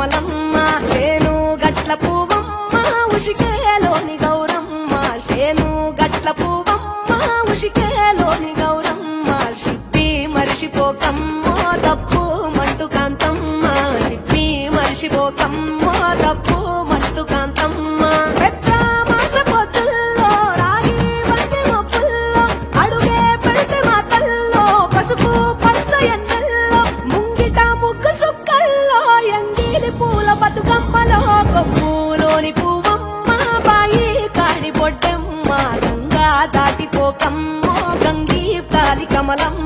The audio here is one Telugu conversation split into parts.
కమలమ్మ చేను గట్ల పువ్వమ్మ ఉషికేలోని గౌరమ్మ చేను గట్ల పువ్వమ్మ ఉషికేలోని గౌరమ్మ షిప్పి మరిషిపోకమ్మో తప్పు మంటు కాంతమ్మ షిప్పి మరిషిపోకమ్మో తప్పు మంటు కాంతమ్మ పెద్ద మాస పొత్తుల్లో రాగి వంటి మొప్పుల్లో అడుగే పెడితే మా తల్లో పసుపు పచ్చ ఎన్నెల్లో ముంగిట ముగ్గు సుక్కల్లో ఎంగిలి పూల బతుకమ్మలో కొమ్ములోని పువ్వమ్మ బాయి కాడి పొడ్డమ్మ గంగా దాటిపోకమ్మో గంగీ కాలి కమలమ్మ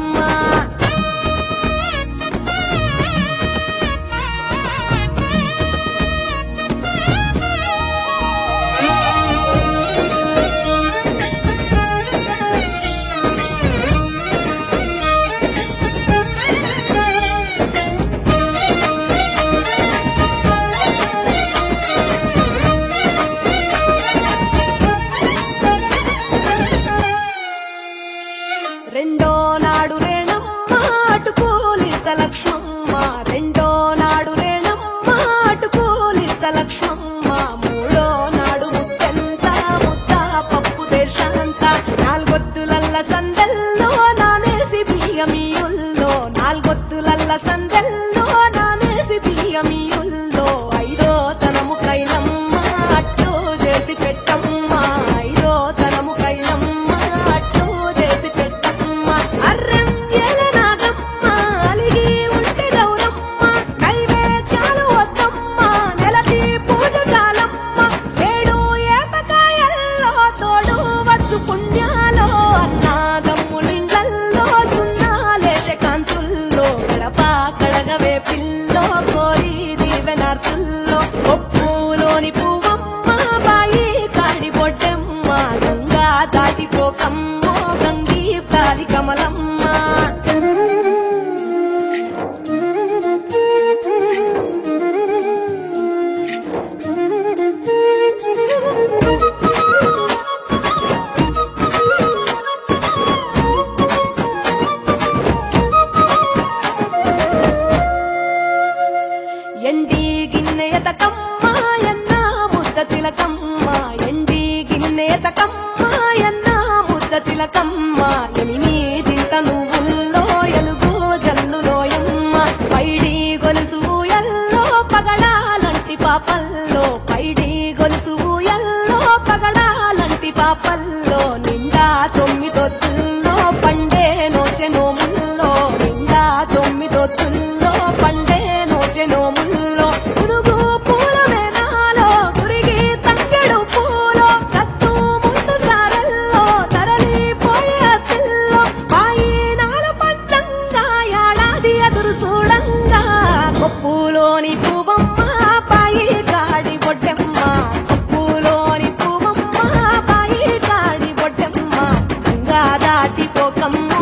రెండో నాడు రేణమ్మ అటుకూలిస్త లక్ష్మమ్మ రెండో నాడు రేణమ్మ అటుకూలిస్త లక్ష్మమ్మ మూడో నాడు ముట్టెంత ముద్ద పప్పు దేశంత నాలుగొత్తులల్ల సందెల్లో నానేసి బియ్యమియుల్లో నాలుగొత్తులల్ల సందెల్లో నానేసి బియ్యమియుల్లో ఐదో తనము కైలమ్మ అట్టు చేసి పెట్టమ్మ ఐదో తనము కైలమ్మ అట్టు చేసి పెట్టమ్మ అర్రం ఏల నాగమ్మ అలిగి ఉంటే గౌరమ్మ నైవేద్యాలు వద్దమ్మ నెలకి పూజ చాలమ్మ ఏడు ఏపకాయల్లో తోడు వచ్చు పుణ్యాలో అన్నాదమ్ములింగల్లో సున్నాలేశ కాంతుల్లో గడప కడగవే పిల్లో కోరి దీవెనార్తుల్లో ఒప్పులోని పువ్వమ్మ బాయి కాడి పొడ్డమ్మ గంగా దాటిపోకమ్మో గంగీ కాలి కమలమ్మ ఎండి గిన్నెయతకమ్మ ఎన్న ముద్ద చిలకమ్మ ఎండి గిన్నెయతకమ్మ ఎన్న ముద్ద చిలకమ్మ ఎనిమిదింత నువ్వుల్లో ఎలుగు జల్లులోయమ్మ పైడి గొలుసు ఎల్లో పగడాలంటి పాపల్లో పైడి గొలుసు ఎల్లో పగడాలంటి పాపల్లో నిండా తొమ్మిదొత్తుల్లో పండే నోచె నోముల్లో నిండా తొమ్మిదొత్తుల్లో పండే నోచె నోముల్లో పురుగు పూల మేనాలో గురిగి తంగెడు పూలో సత్తు ముందు సారల్లో తరలిపోయే అత్తిల్లో పాయి నాలు పంచంగా ఏడాది ఎదురు చూడంగా కొప్పులోని పువ్వమ్మ పాయి కాడి బొడ్డమ్మ కొప్పులోని పువ్వమ్మ పాయి కాడి బొడ్డమ్మ గంగా దాటిపోకమ్మ